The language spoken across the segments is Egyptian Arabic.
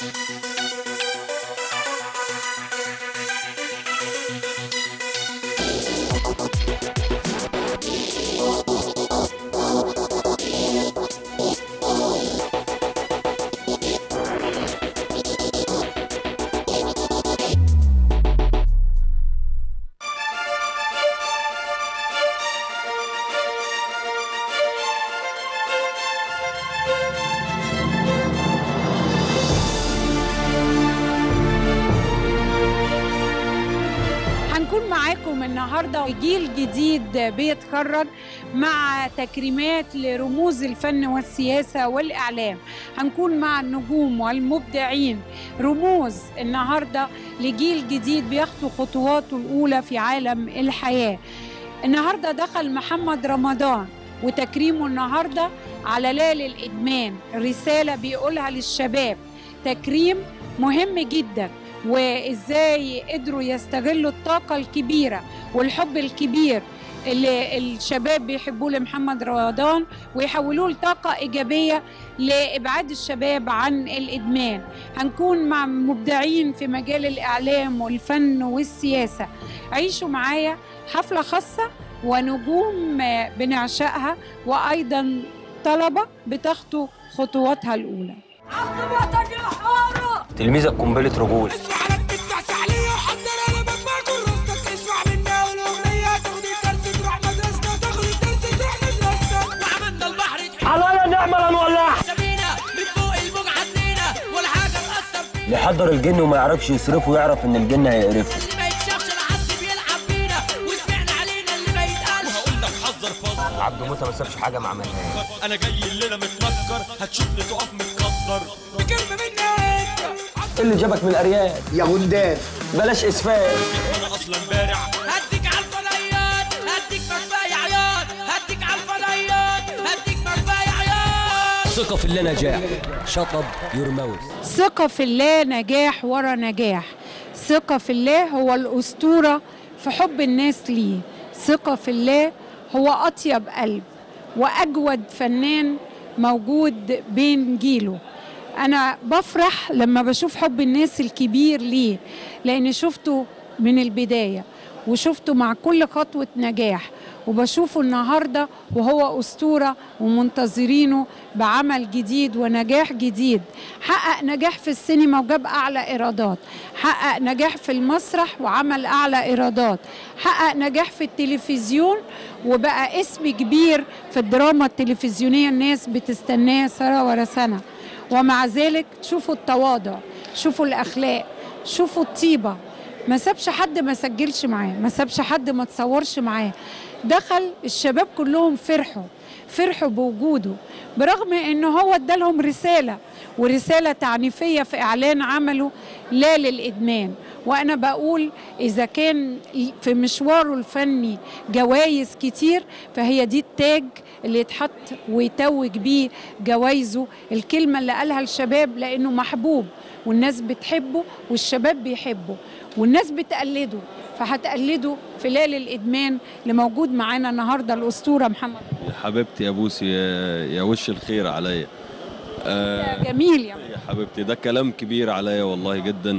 هنكون معاكم النهارده جيل جديد بيتخرج مع تكريمات لرموز الفن والسياسه والاعلام هنكون مع النجوم والمبدعين رموز النهارده لجيل جديد بيخطو خطواته الاولى في عالم الحياه النهارده دخل محمد رمضان وتكريمه النهارده على ليل الادمان رساله بيقولها للشباب تكريم مهم جدا وازاي قدروا يستغلوا الطاقه الكبيره والحب الكبير اللي الشباب بيحبوه لمحمد رمضان ويحولوه لطاقه ايجابيه لابعاد الشباب عن الادمان هنكون مع مبدعين في مجال الاعلام والفن والسياسه عيشوا معايا حفله خاصه ونجوم بنعشقها وايضا طلبه بتخطو خطواتها الاولى تلميذك قنبله رجول اسمع لك بتاع سحلية وحضر انا بفاكر راسك اسمع منا والاغنية تاخد الدرس تروح مدرستك تاخد الدرس تروح مدرستك وعملنا البحر على نعمل هنولع سفينة من فوق الموج عدينا ولا حاجة تأثر فينا اللي حضر الجن وما يعرفش يصرفه يعرف ان الجن هيقرفه اللي ما يتشافش لا حد بيلعب بينا وسمعنا علينا اللي ما يتقالش وهقول لك حذر فضل عبده موته ما سابش حاجه ما عملهاش انا جاي الليلة متنكر هتشوفني تقف متقدر بكلمة مني انت اللي جابك من الارياف يا غنداف بلاش اسفاف انا اصلا بارع هديك على الفضيات هديك مكفاية عياط هديك على الفضيات هديك مكفاية عياط ثقه في الله نجاح شطب يور ماوث ثقة في الله نجاح ورا نجاح ثقة في الله هو الأسطورة في حب الناس ليه ثقة في الله هو أطيب قلب وأجود فنان موجود بين جيله أنا بفرح لما بشوف حب الناس الكبير ليه لأن شفته من البداية وشفته مع كل خطوة نجاح وبشوفه النهاردة وهو أسطورة ومنتظرينه بعمل جديد ونجاح جديد حقق نجاح في السينما وجاب أعلى إيرادات حقق نجاح في المسرح وعمل أعلى إيرادات حقق نجاح في التلفزيون وبقى اسم كبير في الدراما التلفزيونية الناس بتستناه سنة ورا سنة ومع ذلك شوفوا التواضع شوفوا الأخلاق شوفوا الطيبة ما سابش حد ما سجلش معاه ما سابش حد ما تصورش معاه دخل الشباب كلهم فرحوا فرحوا بوجوده برغم انه هو ادالهم رساله ورساله تعنيفيه في اعلان عمله لا للادمان وانا بقول اذا كان في مشواره الفني جوائز كتير فهي دي التاج اللي يتحط ويتوج بيه جوائزه الكلمه اللي قالها الشباب لانه محبوب والناس بتحبه والشباب بيحبه والناس بتقلده فهتقلده في ليل الادمان اللي موجود معانا النهارده الاسطوره محمد يا حبيبتي يا بوسي يا, يا وش الخير عليا آه جميل يا يا حبيبتي ده كلام كبير عليا والله جدا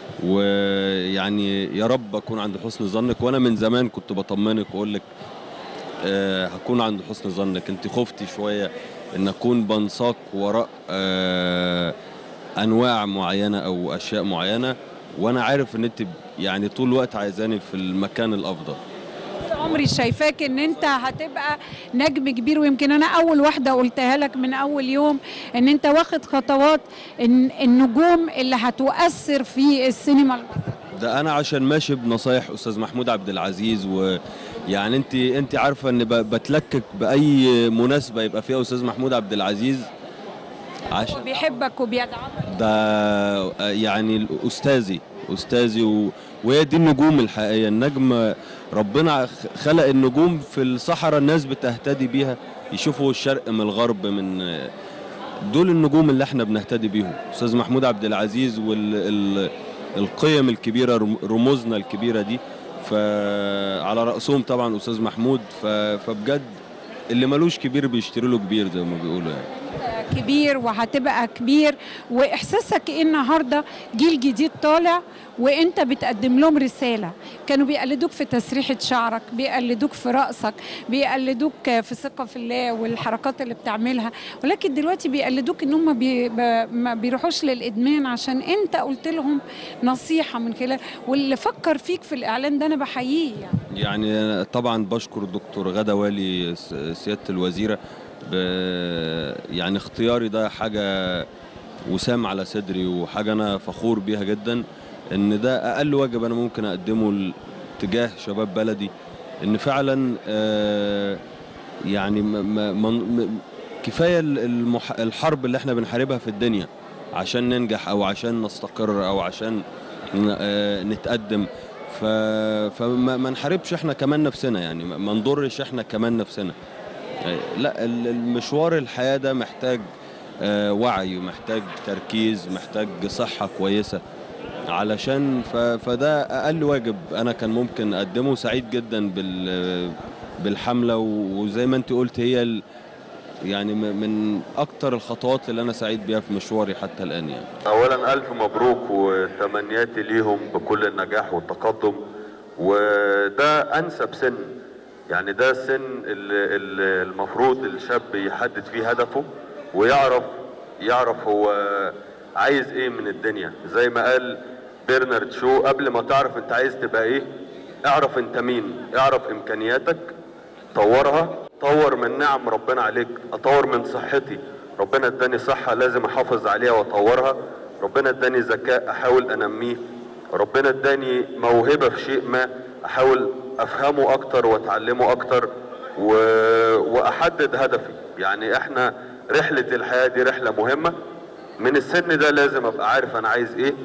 ويعني يا رب اكون عند حسن ظنك وانا من زمان كنت بطمنك واقول لك آه هكون عند حسن ظنك انت خفتي شويه ان اكون بنساق وراء آه انواع معينه او اشياء معينه وانا عارف ان انت يعني طول الوقت عايزاني في المكان الافضل طول عمري شايفاك ان انت هتبقى نجم كبير ويمكن انا اول واحده قلتها لك من اول يوم ان انت واخد خطوات إن النجوم اللي هتؤثر في السينما المصرية ده انا عشان ماشي بنصايح استاذ محمود عبد العزيز ويعني انت انت عارفه ان ب- بتلكك باي مناسبه يبقى فيها استاذ محمود عبد العزيز عشان وبيحبك وبيدعمك ده يعني استاذي استاذي و... وهي دي النجوم الحقيقيه النجم ربنا خ- خلق النجوم في الصحراء الناس بتهتدي بيها يشوفوا الشرق من الغرب من دول النجوم اللي احنا بنهتدي بيهم استاذ محمود عبد العزيز والقيم الكبيره رم- رموزنا الكبيره دي فعلى راسهم طبعا استاذ محمود ف... فبجد اللي ملوش كبير بيشتري له كبير زي ما بيقولوا يعني كبير وهتبقى كبير واحساسك ايه النهارده جيل جديد طالع وانت بتقدم لهم رساله كانوا بيقلدوك في تسريحه شعرك بيقلدوك في رقصك بيقلدوك في ثقه في الله والحركات اللي بتعملها ولكن دلوقتي بيقلدوك ان هم بي ب- ما بيروحوش للادمان عشان انت قلت لهم نصيحه من خلال واللي فكر فيك في الاعلان ده انا بحييه يعني يعني أنا طبعا بشكر الدكتور غدا والي س- سياده الوزيره ب يعني اختياري ده حاجه وسام على صدري وحاجه انا فخور بيها جدا ان ده اقل واجب انا ممكن اقدمه ل- تجاه شباب بلدي ان فعلا آه، يعني م- م- من- م- كفايه ال- المح- الحرب اللي احنا بنحاربها في الدنيا عشان ننجح او عشان نستقر او عشان ن- آه، نتقدم ف... فما ما نحاربش احنا كمان نفسنا يعني ما ما نضرش احنا كمان نفسنا آه، لا ال- المشوار الحياة ده محتاج آه، وعي محتاج تركيز محتاج صحة كويسة علشان ف... فده أقل واجب أنا كان ممكن أقدمه سعيد جدا بال... بالحملة و- وزي ما أنت قلت هي ال... يعني م- من أكتر الخطوات اللي أنا سعيد بيها في مشواري حتى الآن يعني اولا الف مبروك وتمنياتي ليهم بكل النجاح والتقدم وده انسب سن يعني ده السن اللي اللي المفروض الشاب يحدد فيه هدفه ويعرف يعرف هو عايز ايه من الدنيا زي ما قال برنارد شو قبل ما تعرف انت عايز تبقى ايه اعرف انت مين اعرف امكانياتك طورها طور من نعم ربنا عليك اطور من صحتي ربنا اداني صحة لازم احافظ عليها واطورها ربنا اداني ذكاء احاول انميه ربنا اداني موهبة في شيء ما احاول افهمه اكتر واتعلمه اكتر و... واحدد هدفي يعني احنا رحلة الحياة دي رحلة مهمة من السن ده لازم ابقى عارف انا عايز ايه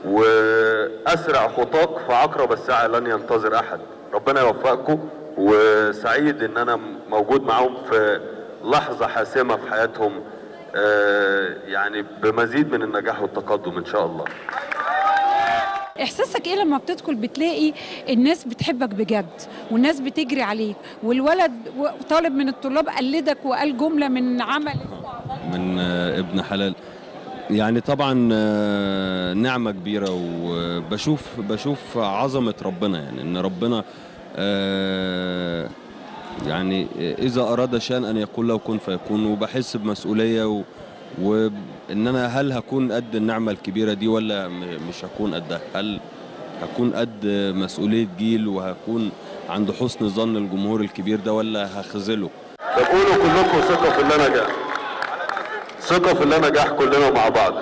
واسرع خطاك فعقرب الساعة لن ينتظر احد ربنا يوفقكم وسعيد ان انا موجود معاهم في لحظة حاسمة في حياتهم آه، يعني بمزيد من النجاح والتقدم ان شاء الله احساسك ايه لما بتدخل بتلاقي الناس بتحبك بجد والناس بتجري عليك والولد و- طالب من الطلاب قلدك وقال جمله من عمل من آه، ابن حلال يعني طبعا آه، نعمة كبيرة وبشوف بشوف عظمة ربنا يعني ان ربنا آه، يعني اذا اراد شيئا ان يقول له كن فيكون وبحس بمسؤولية و وان انا هل هكون قد النعمة الكبيرة دي ولا م- مش هكون قدها هل هكون قد مسؤولية جيل وهكون عند حسن ظن الجمهور الكبير ده ولا هخذله تقولوا كلكم ثقة في اللي نجاح ثقة في اللي نجاح كلنا مع بعض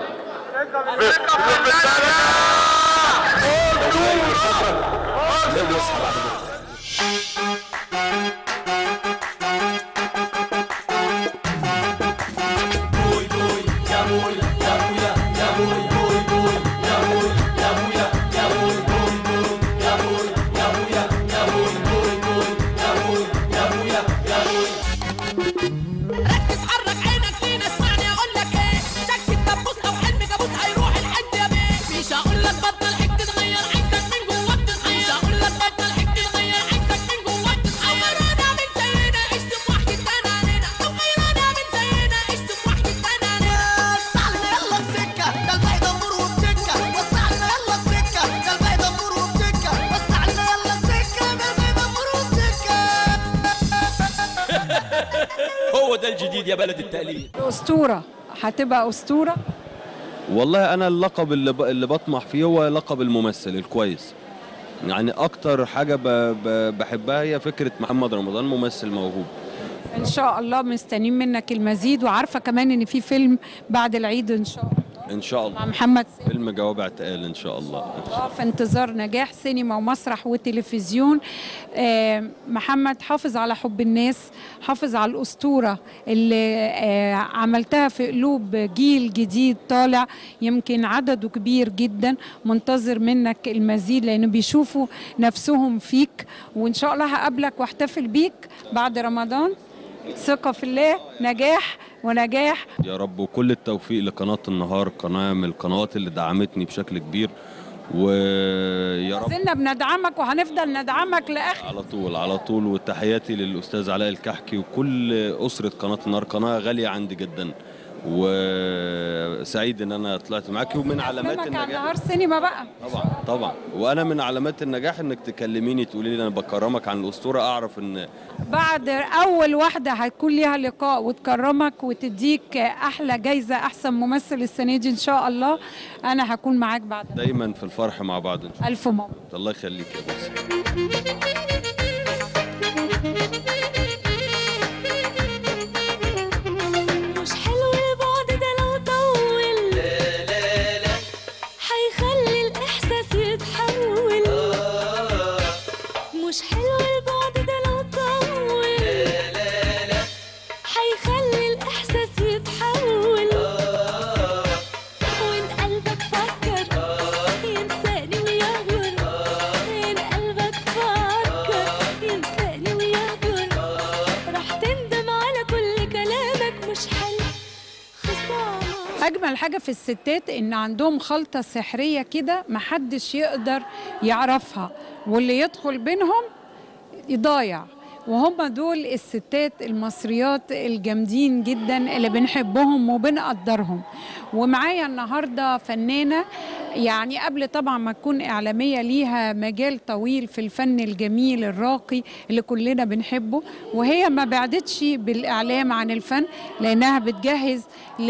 ركز حرك عينك فينا اسمعني اقول لك ايه شك الدبوس او حلم كابوس هيروح الحد يا بيه مش هقول لك بطل حك تغير عينك من جواك تتغير مش هقول لك بطل حك تغير عينك من جواك تتغير غيرانا من زينا عشت بوحدة تنانينا او غيرانا من زينا عشت بوحدة تنانينا وسعلنا يلا السكة ده البيضة نور وبتكة وسعلنا يلا السكة ده البيضة نور وبتكة وسعلنا يلا السكة ده البيضة نور وبتكة هو ده الجديد يا بلد التقليد اسطوره هتبقى اسطوره والله انا اللقب اللي, ب... اللي بطمح فيه هو لقب الممثل الكويس يعني اكتر حاجه ب... ب... بحبها هي فكره محمد رمضان ممثل موهوب ان شاء الله مستنيين منك المزيد وعارفه كمان ان في فيلم بعد العيد ان شاء الله ان شاء مع الله محمد سامي فيلم جواب اعتقال ان شاء الله آه، في انتظار نجاح سينما ومسرح وتلفزيون آه، محمد حافظ على حب الناس حافظ على الأسطورة اللي آه، عملتها في قلوب جيل جديد طالع يمكن عدده كبير جدا منتظر منك المزيد لأنه بيشوفوا نفسهم فيك وإن شاء الله هقابلك واحتفل بيك بعد رمضان ثقة في الله نجاح ونجاح يا رب وكل التوفيق لقناه النهار قناه من القنوات اللي دعمتني بشكل كبير ويا رب زلنا بندعمك وهنفضل ندعمك لآخر على طول على طول وتحياتي للاستاذ علاء الكحكي وكل اسره قناه النهار قناه غاليه عندي جدا وسعيد ان انا طلعت معاكي ومن علامات أفلامك على النجاح نهار سينما بقى طبعا طبعا وانا من علامات النجاح انك تكلميني تقولي لي انا بكرمك عن الاسطوره اعرف ان بعد اول واحده هيكون ليها لقاء وتكرمك وتديك احلى جايزه احسن ممثل السنه دي ان شاء الله انا هكون معاك بعد دايما في الفرح مع بعض ان شاء الف مبروك الله الله يخليك يا بوسي مش حلو البعد ده لو طول لا لا لا حيخلي الإحساس يتحول مش حلو البعد ده لو طول لا لا لا حيخلي الإحساس يتحول وإن قلبك فكر ينساني ويهجر إن قلبك فكر ينساني ويهجر راح تندم على كل كلامك مش حلو خسارة اجمل حاجه في الستات ان عندهم خلطه سحريه كده محدش يقدر يعرفها واللي يدخل بينهم يضايع وهم دول الستات المصريات الجامدين جدا اللي بنحبهم وبنقدرهم ومعايا النهارده فنانه يعني قبل طبعا ما تكون اعلاميه ليها مجال طويل في الفن الجميل الراقي اللي كلنا بنحبه وهي ما بعدتش بالاعلام عن الفن لانها بتجهز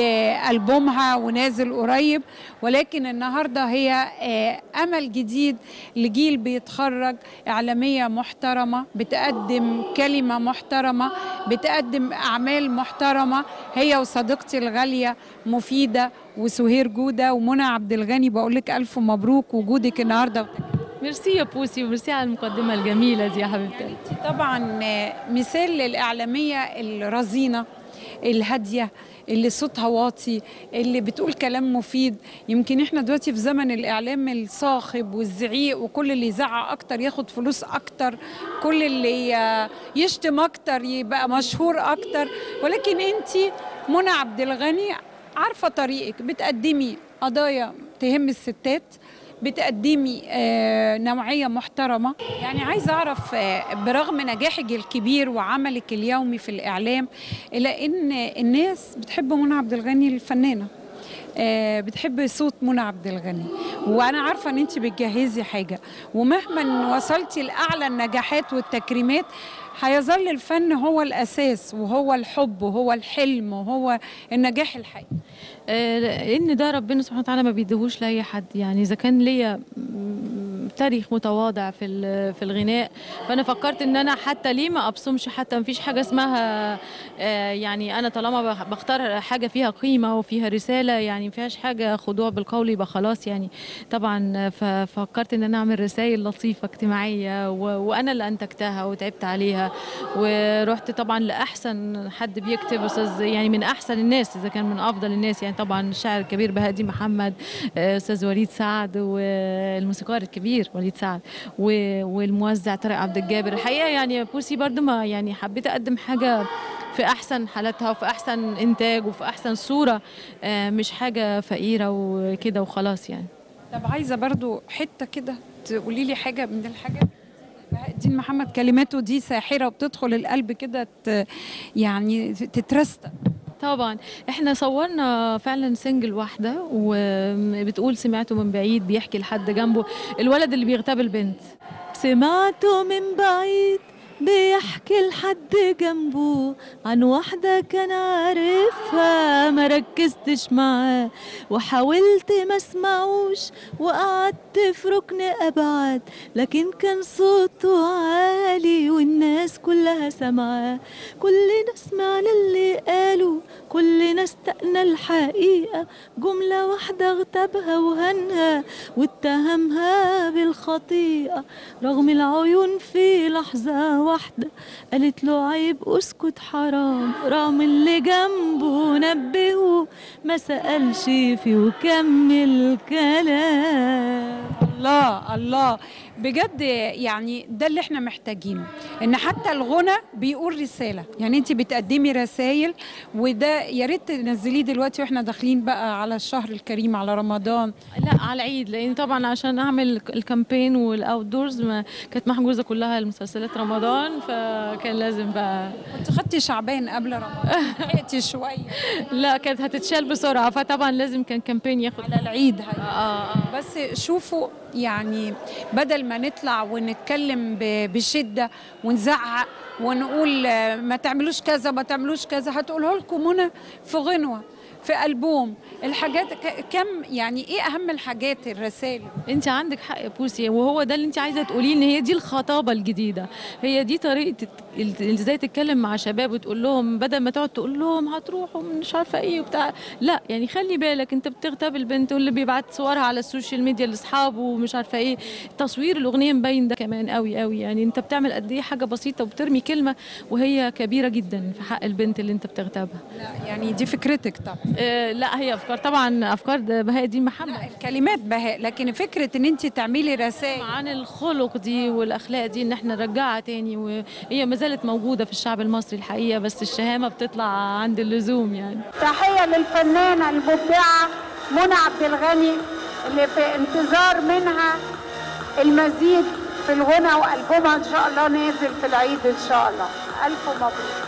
لالبومها ونازل قريب ولكن النهارده هي آه، امل جديد لجيل بيتخرج اعلاميه محترمه بتقدم كلمه محترمه بتقدم اعمال محترمه هي وصديقتي الغاليه مفيده وسهير جوده ومنى عبد الغني بقول لك الف مبروك وجودك النهارده ميرسي يا بوسي وميرسي على المقدمة الجميلة دي يا حبيبتي انت طبعا مثال للإعلامية الرزينة الهادية اللي صوتها واطي اللي بتقول كلام مفيد يمكن احنا دلوقتي في زمن الإعلام الصاخب والزعيق وكل اللي يزعق أكتر ياخد فلوس أكتر كل اللي يشتم أكتر يبقى مشهور أكتر ولكن انت منى عبد الغني عارفة طريقك بتقدمي قضايا تهم الستات بتقدمي آه، نوعية محترمة يعني عايزة أعرف آه، برغم نجاحك الكبير وعملك اليومي في الإعلام إلا إن الناس بتحب منى عبد الغني الفنانة آه، بتحب صوت منى عبد الغني وانا عارفه ان انت بتجهزي حاجه ومهما وصلتي لاعلى النجاحات والتكريمات هيظل الفن هو الاساس وهو الحب وهو الحلم وهو النجاح الحقيقي آه، لان ده ربنا سبحانه وتعالى ما بيديهوش لاي حد يعني اذا كان ليا م- تاريخ متواضع في ال- في الغناء فانا فكرت ان انا حتى ليه ما ابصمش حتى ما فيش حاجه اسمها آه، يعني انا طالما بخ- بختار حاجه فيها قيمه وفيها رساله يعني ما فيهاش حاجه خضوع بالقول يبقى خلاص يعني طبعا ففكرت ان انا اعمل رسائل لطيفه اجتماعيه و- وانا اللي انتجتها وتعبت عليها ورحت طبعا لاحسن حد بيكتب استاذ يعني من احسن الناس اذا كان من افضل الناس يعني طبعا الشاعر الكبير بهادي محمد آه، استاذ وليد سعد والموسيقار الكبير وليد سعد و- والموزع طارق عبد الجابر الحقيقه يعني بوسي برضو ما يعني حبيت اقدم حاجه في احسن حالاتها وفي احسن انتاج وفي احسن صوره آه، مش حاجه فقيره وكده وخلاص يعني طب عايزه برضو حته كده تقولي لي حاجه من الحاجات بهاء الدين محمد كلماته دي ساحره وبتدخل القلب كده ت- يعني تترستق طبعا احنا صورنا فعلا سنجل واحده وبتقول سمعته من بعيد بيحكي لحد جنبه الولد اللي بيغتاب البنت سمعته من بعيد بيحكي لحد جنبه عن واحدة كان عارفها ما ركزتش معاه وحاولت ما اسمعوش وقعدت في ركن أبعد لكن كان صوته عالي والناس كلها سمعاه كلنا سمعنا اللي قالوا كلنا استقنا الحقيقة جملة واحدة اغتابها وهنها واتهمها بالخطيئة رغم العيون في لحظة واحدة قالت له عيب اسكت حرام رغم اللي جنبه نبهه ما سألش فيه وكمل كلام الله الله بجد يعني ده اللي احنا محتاجينه ان حتى الغنى بيقول رساله يعني انت بتقدمي رسائل وده يا ريت تنزليه دلوقتي واحنا داخلين بقى على الشهر الكريم على رمضان لا على العيد لان طبعا عشان اعمل الكامبين والاوت دورز ما كانت محجوزه كلها المسلسلات رمضان فكان لازم بقى كنت خدتي شعبان قبل رمضان لحقتي شويه لا كانت هتتشال بسرعه فطبعا لازم كان كامبين ياخد على العيد هاي. اه اه بس شوفوا يعني بدل ما نطلع ونتكلم ب- بشده ونزعق ونقول آه، ما تعملوش كذا ما تعملوش كذا هتقوله لكم منى في غنوه في ألبوم الحاجات ك- كم يعني ايه اهم الحاجات الرسائل انت عندك حق يا بوسي وهو ده اللي انت عايزه تقوليه ان هي دي الخطابه الجديده هي دي طريقه الت- ال- ازاي تتكلم مع شباب وتقول لهم بدل ما تقعد تقول لهم هتروحوا مش عارفه ايه وبتاع لا يعني خلي بالك انت بتغتاب البنت واللي بيبعت صورها على السوشيال ميديا لاصحابه ومش عارفه ايه تصوير الاغنيه مبين ده كمان قوي قوي يعني انت بتعمل قد ايه حاجه بسيطه وبترمي كلمه وهي كبيره جدا في حق البنت اللي انت بتغتابها لا يعني دي فكرتك طبعا اه لا هي افكار طبعا افكار ده بهاء الدين محمد الكلمات بهاء لكن فكره ان انت تعملي رسائل عن الخلق دي والاخلاق دي ان احنا نرجعها تاني وهي ما زالت موجوده في الشعب المصري الحقيقه بس الشهامه بتطلع عند اللزوم يعني تحية للفنانة المبدعة منى عبد الغني اللي في انتظار منها المزيد في الغنى وألبومها إن شاء الله نازل في العيد إن شاء الله ألف مبروك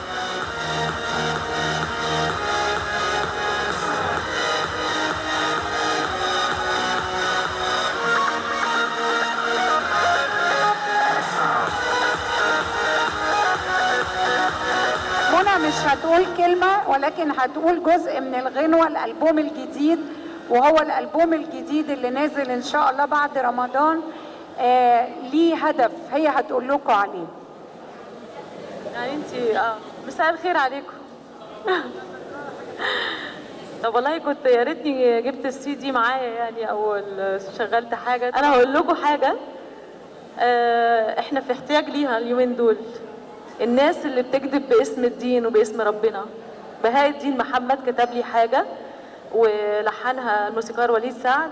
منى مش هتقول كلمة ولكن هتقول جزء من الغنوة الألبوم الجديد وهو الألبوم الجديد اللي نازل إن شاء الله بعد رمضان آه ليه هدف هي هتقول لكم عليه يعني انت اه مساء الخير عليكم طب والله كنت يا ريتني جبت السي دي معايا يعني او ال- شغلت حاجه انا هقول لكم حاجه آه احنا في احتياج ليها اليومين دول الناس اللي بتكذب باسم الدين وباسم ربنا بهاء الدين محمد كتب لي حاجه ولحنها الموسيقار وليد سعد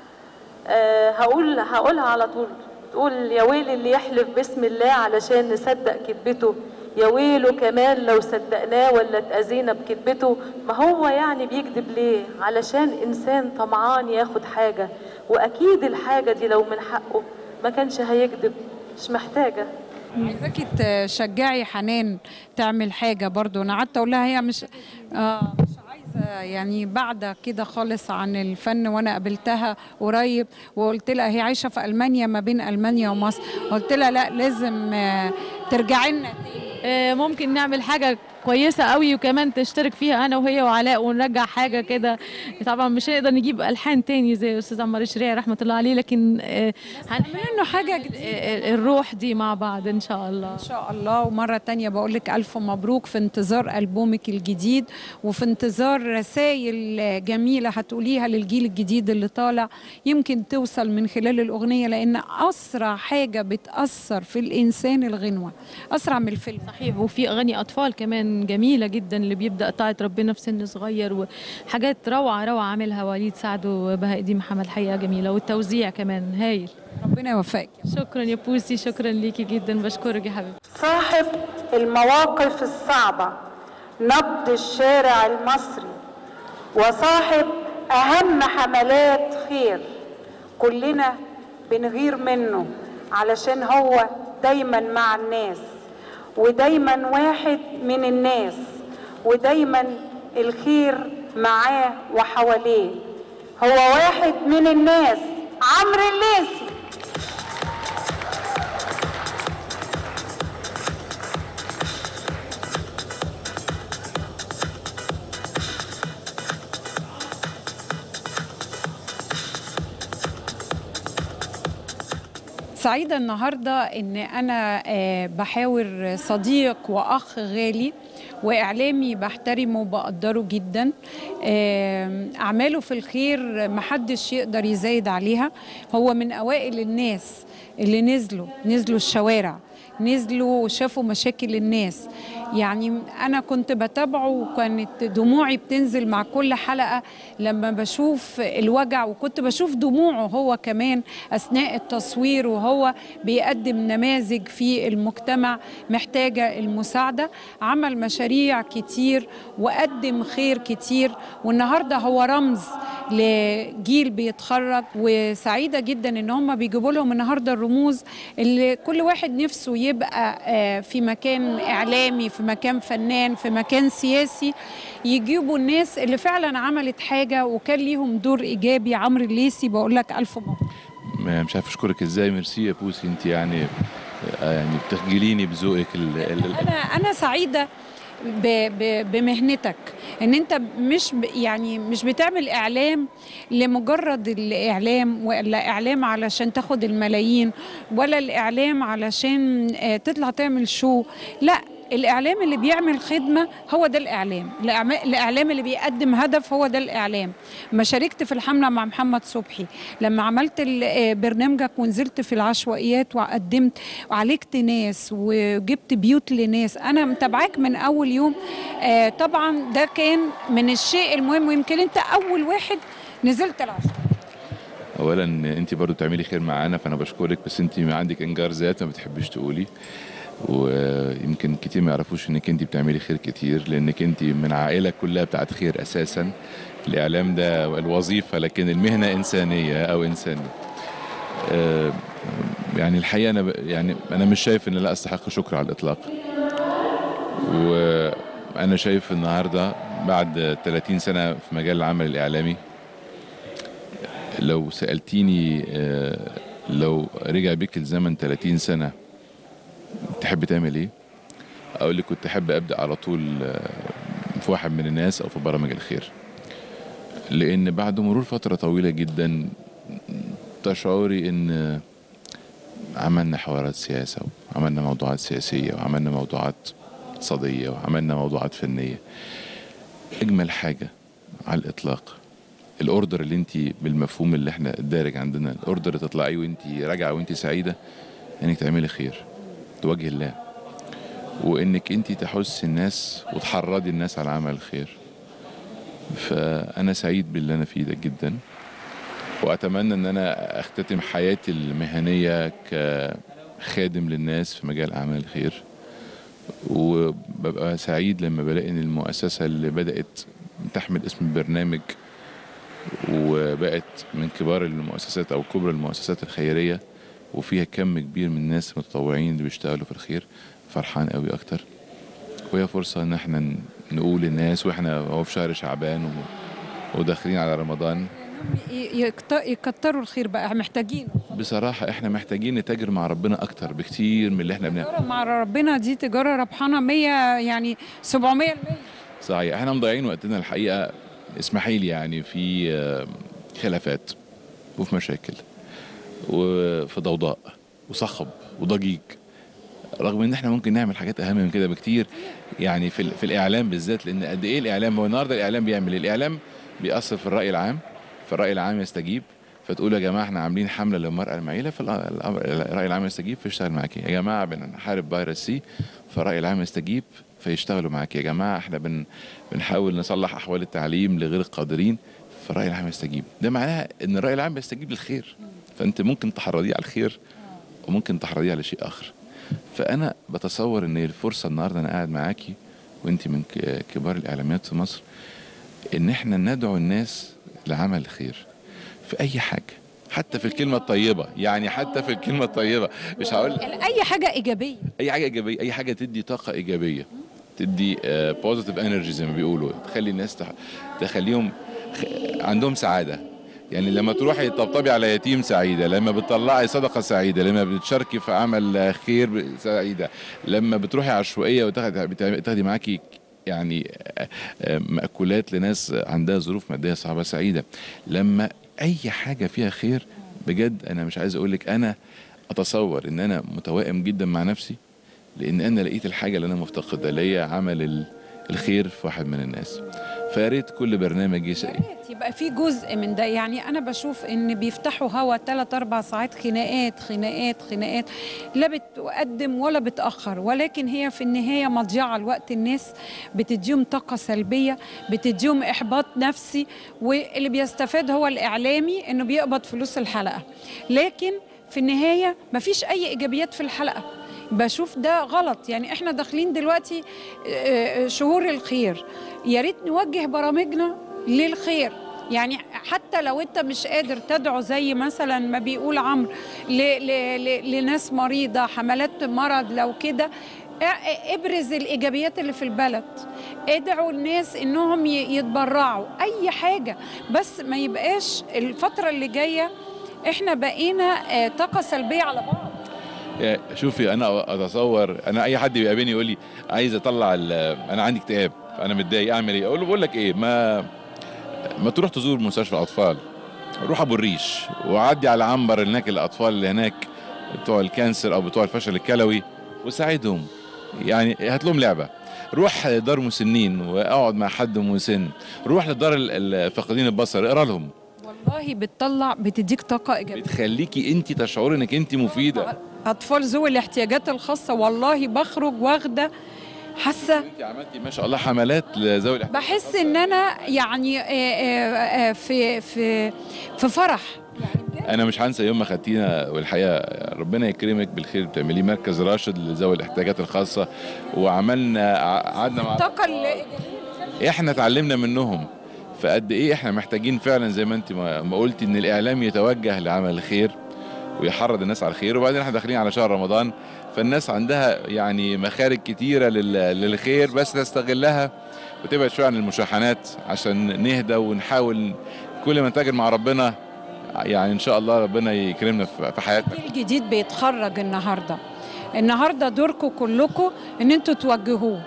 آه هقول هقولها على طول تقول يا ويل اللي يحلف باسم الله علشان نصدق كذبته يا ويله كمان لو صدقناه ولا اتأذينا بكذبته ما هو يعني بيكذب ليه علشان إنسان طمعان ياخد حاجة وأكيد الحاجة دي لو من حقه ما كانش هيكذب مش محتاجة عايزاكي تشجعي حنان تعمل حاجه برضو انا قعدت اقول لها هي مش اه مش عايزه يعني بعد كده خالص عن الفن وانا قابلتها قريب وقلت لها هي عايشه في المانيا ما بين المانيا ومصر قلت لها لا لازم آه، ترجعي لنا تاني آه، ممكن نعمل حاجه كويسه قوي وكمان تشترك فيها انا وهي وعلاء ونرجع حاجه كده طبعا مش هنقدر نجيب الحان تاني زي استاذ عمار الشريعي رحمه الله عليه لكن آه، هنعمل انه حاجه جديده الروح دي مع بعض ان شاء الله ان شاء الله ومره تانية بقول لك الف مبروك في انتظار البومك الجديد وفي انتظار رسائل جميله هتقوليها للجيل الجديد اللي طالع يمكن توصل من خلال الاغنيه لان اسرع حاجه بتاثر في الانسان الغنوه اسرع من الفيلم صحيح وفي اغاني اطفال كمان جميله جدا اللي بيبدا طاعه ربنا في سن صغير وحاجات روعه روعه عاملها وليد سعد وبهاء الدين محمد حقيقه جميله والتوزيع كمان هايل ربنا يوفقك شكرا يا بوسي شكرا ليكي جدا بشكرك يا حبيبتي صاحب المواقف الصعبة نبض الشارع المصري وصاحب أهم حملات خير كلنا بنغير منه علشان هو دايما مع الناس ودايما واحد من الناس ودايما الخير معاه وحواليه هو واحد من الناس عمرو الليثي سعيدة النهاردة إن أنا آه، بحاور صديق وأخ غالي وإعلامي بحترمه وبقدره جدا آه، أعماله في الخير محدش يقدر يزايد عليها هو من أوائل الناس اللي نزلوا نزلوا الشوارع نزلوا وشافوا مشاكل الناس يعني انا كنت بتابعه وكانت دموعي بتنزل مع كل حلقه لما بشوف الوجع وكنت بشوف دموعه هو كمان اثناء التصوير وهو بيقدم نماذج في المجتمع محتاجه المساعده عمل مشاريع كتير وقدم خير كتير والنهارده هو رمز لجيل بيتخرج وسعيده جدا ان هم بيجيبوا لهم النهارده الرموز اللي كل واحد نفسه يبقى آه، في مكان اعلامي في مكان فنان في مكان سياسي يجيبوا الناس اللي فعلا عملت حاجه وكان ليهم دور ايجابي عمرو الليسي بقول لك الف مبروك ما- مش عارف اشكرك ازاي ميرسي يا بوسي انت يعني آه، يعني بتخجليني بذوقك ال- ال- ال- انا انا سعيده ب- ب- بمهنتك ان انت مش ب- يعني مش بتعمل اعلام لمجرد الاعلام ولا اعلام علشان تاخد الملايين ولا الاعلام علشان آه، تطلع تعمل شو لا الاعلام اللي بيعمل خدمه هو ده الاعلام الإعما- الاعلام اللي بيقدم هدف هو ده الاعلام ما شاركت في الحمله مع محمد صبحي لما عملت ال- آه، برنامجك ونزلت في العشوائيات وقدمت وعالجت ناس وجبت بيوت لناس انا متابعاك من اول يوم آه، طبعا ده كان من الشيء المهم ويمكن انت اول واحد نزلت العشوائيات اولا انت برضو بتعملي خير معانا فانا بشكرك بس انت عندك انجار ذات ما بتحبيش تقولي ويمكن كتير ما يعرفوش انك انت بتعملي خير كتير لانك انت من عائله كلها بتاعت خير اساسا الاعلام ده الوظيفه لكن المهنه انسانيه او انسانيه آه، يعني الحقيقه انا ب- يعني انا مش شايف ان لا استحق شكر على الاطلاق وانا شايف النهارده بعد 30 سنه في مجال العمل الاعلامي لو سالتيني آه، لو رجع بيك الزمن 30 سنه تحب تعمل ايه اقول لك كنت احب ابدا على طول آه، في واحد من الناس او في برامج الخير لان بعد مرور فتره طويله جدا تشعري ان عملنا حوارات سياسه وعملنا موضوعات سياسيه وعملنا موضوعات اقتصاديه وعملنا موضوعات فنيه اجمل حاجه على الاطلاق الاوردر اللي انت بالمفهوم اللي احنا الدارج عندنا الاوردر تطلعي وانت راجعه وانت سعيده انك تعملي خير لوجه الله وانك انت تحث الناس وتحرضي الناس على عمل الخير فانا سعيد باللي انا فيه ده جدا واتمنى ان انا اختتم حياتي المهنيه كخادم للناس في مجال اعمال الخير وببقى سعيد لما بلاقي ان المؤسسه اللي بدات تحمل اسم البرنامج وبقت من كبار المؤسسات او كبرى المؤسسات الخيريه وفيها كم كبير من الناس المتطوعين اللي بيشتغلوا في الخير فرحان قوي اكتر وهي فرصه ان احنا ن- نقول للناس واحنا هو في شهر شعبان و... وداخلين على رمضان ي- يكت- يكتروا الخير بقى محتاجين بصراحه احنا محتاجين نتاجر مع ربنا اكتر بكتير من اللي احنا بنعمله تجارة مع ربنا دي تجاره ربحانه 100 يعني 700 المية صحيح احنا مضيعين وقتنا الحقيقه اسمحي لي يعني في آه، خلافات وفي مشاكل وفي ضوضاء وصخب وضجيج رغم ان احنا ممكن نعمل حاجات اهم من كده بكتير يعني في, ال- في الاعلام بالذات لان قد ايه الاعلام هو النهارده الاعلام بيعمل ايه؟ الاعلام بيأثر في الراي العام فالراي العام يستجيب فتقول يا جماعه احنا عاملين حمله للمراه المعيله فالراي العام يستجيب فيشتغل معاكي يا جماعه بنحارب فيروس سي فالراي العام يستجيب فيشتغلوا معاكي يا جماعه احنا بن بنحاول نصلح احوال التعليم لغير القادرين فالراي العام يستجيب ده معناها ان الراي العام بيستجيب للخير فانت ممكن تحرضيه على الخير وممكن تحرضيه على شيء اخر فانا بتصور ان الفرصه النهارده انا قاعد معاكي وانت من ك- كبار الاعلاميات في مصر ان احنا ندعو الناس لعمل الخير في اي حاجه حتى في الكلمه الطيبه يعني حتى في الكلمه الطيبه مش هقول اي حاجه ايجابيه اي حاجه ايجابيه اي حاجه تدي طاقه ايجابيه تدي بوزيتيف انرجي زي ما بيقولوا تخلي الناس تح... تخليهم خ- عندهم سعاده يعني لما تروحي تطبطبي على يتيم سعيده لما بتطلعي صدقه سعيده لما بتشاركي في عمل آه، خير سعيده لما بتروحي عشوائيه وتاخدي بتاخدي- تاخدي معاكي يعني آه، آه، مأكولات لناس عندها ظروف ماديه صعبه سعيده لما اي حاجه فيها خير بجد انا مش عايز اقول لك انا اتصور ان انا متوائم جدا مع نفسي لان انا لقيت الحاجه اللي انا مفتقدها اللي هي عمل ال- الخير في واحد من الناس فيا ريت كل برنامج يس... يبقى في جزء من ده يعني انا بشوف ان بيفتحوا هوا ثلاث اربع ساعات خناقات خناقات خناقات لا بتقدم ولا بتاخر ولكن هي في النهايه مضيعه لوقت الناس بتديهم طاقه سلبيه بتديهم احباط نفسي واللي بيستفاد هو الاعلامي انه بيقبض فلوس الحلقه لكن في النهايه مفيش اي ايجابيات في الحلقه بشوف ده غلط يعني احنا داخلين دلوقتي آه، آه، شهور الخير يا ريت نوجه برامجنا للخير يعني حتى لو انت مش قادر تدعو زي مثلا ما بيقول عمرو ل- ل- ل- لناس مريضه حملات مرض لو كده ا- ابرز الايجابيات اللي في البلد ادعوا الناس انهم ي- يتبرعوا اي حاجه بس ما يبقاش الفتره اللي جايه احنا بقينا آه، طاقه سلبيه على بعض يا- شوفي انا اتصور انا اي حد بيقابلني يقول لي عايز اطلع ال- انا عندي اكتئاب انا متضايق اعمل ايه اقول له بقول لك ايه ما ما تروح تزور مستشفى اطفال روح ابو الريش وعدي على عنبر هناك الاطفال اللي هناك بتوع الكانسر او بتوع الفشل الكلوي وساعدهم يعني هات لهم لعبه روح دار مسنين واقعد مع حد مسن روح لدار ال- الفاقدين البصر اقرا لهم والله بتطلع بتديك طاقه ايجابيه بتخليكي انت تشعري انك انت مفيده اطفال ذوي الاحتياجات الخاصه والله بخرج واخده حاسه انت عملتي ما شاء الله حملات لذوي الاحتياجات بحس ان انا يعني آه، آه، آه، في في في فرح انا مش هنسى يوم ما خدتينا والحقيقه ربنا يكرمك بالخير بتعمليه مركز راشد لذوي الاحتياجات الخاصه وعملنا ع- قعدنا مع الطاقه اللي احنا اتعلمنا منهم فقد ايه احنا محتاجين فعلا زي ما انت ما ما قلتي ان الاعلام يتوجه لعمل الخير ويحرض الناس على الخير وبعدين احنا داخلين على شهر رمضان فالناس عندها يعني مخارج كتيره لل- للخير بس تستغلها وتبعد شويه عن المشاحنات عشان نهدى ونحاول كل ما نتاجر مع ربنا يعني ان شاء الله ربنا يكرمنا في في حياتنا جيل جديد بيتخرج النهارده النهارده دوركم كلكم ان انتوا توجهوه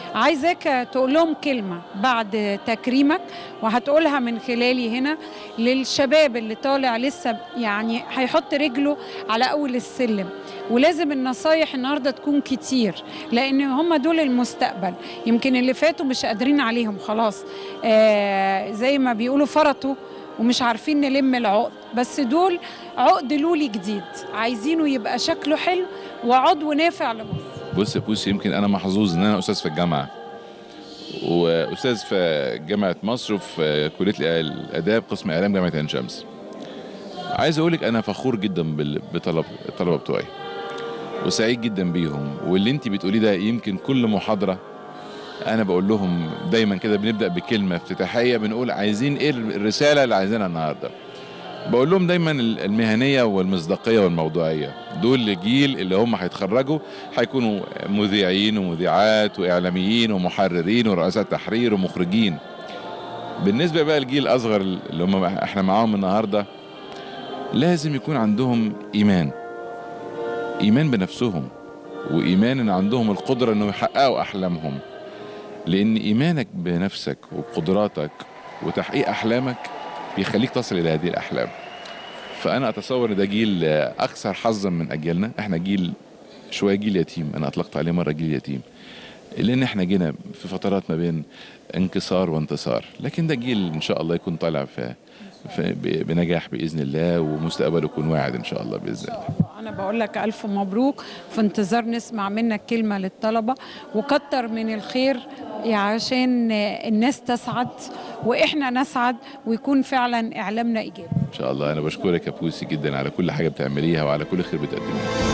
عايزاك تقول لهم كلمة بعد تكريمك وهتقولها من خلالي هنا للشباب اللي طالع لسه يعني هيحط رجله على أول السلم ولازم النصايح النهاردة تكون كتير لأن هم دول المستقبل يمكن اللي فاتوا مش قادرين عليهم خلاص آه زي ما بيقولوا فرطوا ومش عارفين نلم العقد بس دول عقد لولي جديد عايزينه يبقى شكله حلو وعضو نافع لمصر بص يا بوسي يمكن انا محظوظ ان انا استاذ في الجامعه واستاذ في جامعه مصر وفي كليه الاداب قسم اعلام جامعه عين شمس عايز اقول لك انا فخور جدا بال- بطلب الطلبه بتوعي وسعيد جدا بيهم واللي انت بتقوليه ده يمكن كل محاضره انا بقول لهم دايما كده بنبدا بكلمه افتتاحيه بنقول عايزين ايه الرساله اللي عايزينها النهارده بقول لهم دايما المهنيه والمصداقيه والموضوعيه دول الجيل اللي هم هيتخرجوا هيكونوا مذيعين ومذيعات واعلاميين ومحررين ورؤساء تحرير ومخرجين بالنسبه بقى للجيل الاصغر اللي هم احنا معاهم النهارده لازم يكون عندهم ايمان ايمان بنفسهم وايمان ان عندهم القدره انه يحققوا احلامهم لان ايمانك بنفسك وبقدراتك وتحقيق احلامك بيخليك تصل الى هذه الاحلام فانا اتصور ان ده جيل آه، اكثر حظا من اجيالنا احنا جيل شويه جيل يتيم انا اطلقت عليه مره جيل يتيم لان احنا جينا في فترات ما بين انكسار وانتصار لكن ده جيل ان شاء الله يكون طالع في, في ب- بنجاح باذن الله ومستقبله يكون واعد ان شاء الله باذن الله أنا بقول لك ألف مبروك في انتظار نسمع منك كلمة للطلبة وكتر من الخير عشان الناس تسعد وإحنا نسعد ويكون فعلا إعلامنا إيجابي ان شاء الله انا بشكرك يا بوسي جدا على كل حاجه بتعمليها وعلى كل خير بتقدميه